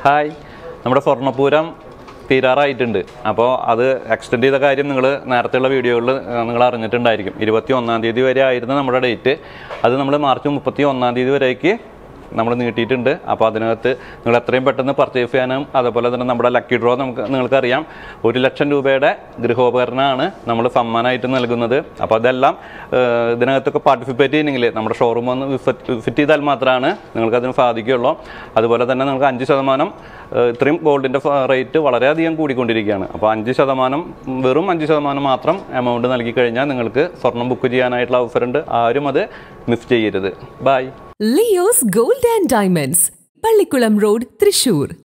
hi നമ്മുടെ സ്വർണ്ണപൂരം തീരാറായിട്ടുണ്ട് അപ്പോൾ അത് എക്സ്റ്റെൻഡ് ചെയ്ത കാര്യം നിങ്ങൾ നേരത്തെയുള്ള വീഡിയോകളിൽ നിങ്ങൾ അറിഞ്ഞിട്ടുണ്ടായിരിക്കും ഇരുപത്തി ഒന്നാം തീയതി വരെ ആയിരുന്നു നമ്മുടെ ഡേറ്റ് അത് നമ്മൾ മാർച്ച് മുപ്പത്തി ഒന്നാം തീയതി വരേക്ക് നമ്മൾ നീട്ടിയിട്ടുണ്ട് അപ്പോൾ അതിനകത്ത് നിങ്ങൾ എത്രയും പെട്ടെന്ന് പർച്ചേസ് ചെയ്യാനും അതുപോലെ തന്നെ നമ്മുടെ ലക്കി ഡ്രോ നമുക്ക് നിങ്ങൾക്കറിയാം ഒരു ലക്ഷം രൂപയുടെ ഗൃഹോപകരണമാണ് നമ്മൾ സമ്മാനമായിട്ട് നൽകുന്നത് അപ്പോൾ അതെല്ലാം ഏഹ്, ഇതിനകത്തൊക്കെ പാർട്ടിസിപ്പേറ്റ് ചെയ്യണമെങ്കിൽ നമ്മുടെ ഷോറൂം ഒന്ന് വിസിറ്റ് ചെയ്താൽ മാത്രമാണ് നിങ്ങൾക്ക് അതിന് സാധിക്കുകയുള്ളൂ അതുപോലെ തന്നെ നിങ്ങൾക്ക് അഞ്ച് ശതമാനം ഏഹ്, ഇത്രയും ഗോൾഡിൻ്റെ റേറ്റ് വളരെയധികം കൂടിക്കൊണ്ടിരിക്കുകയാണ് അപ്പോൾ അഞ്ച് ശതമാനം വെറും അഞ്ച് ശതമാനം മാത്രം എമൗണ്ട് നൽകി കഴിഞ്ഞാൽ നിങ്ങൾക്ക് സ്വർണം ബുക്ക് ചെയ്യാനായിട്ടുള്ള അവസരമുണ്ട് ആരും അത് മിസ് ചെയ്യരുത് by Leo's gold and diamonds Pallikulam road Thrissur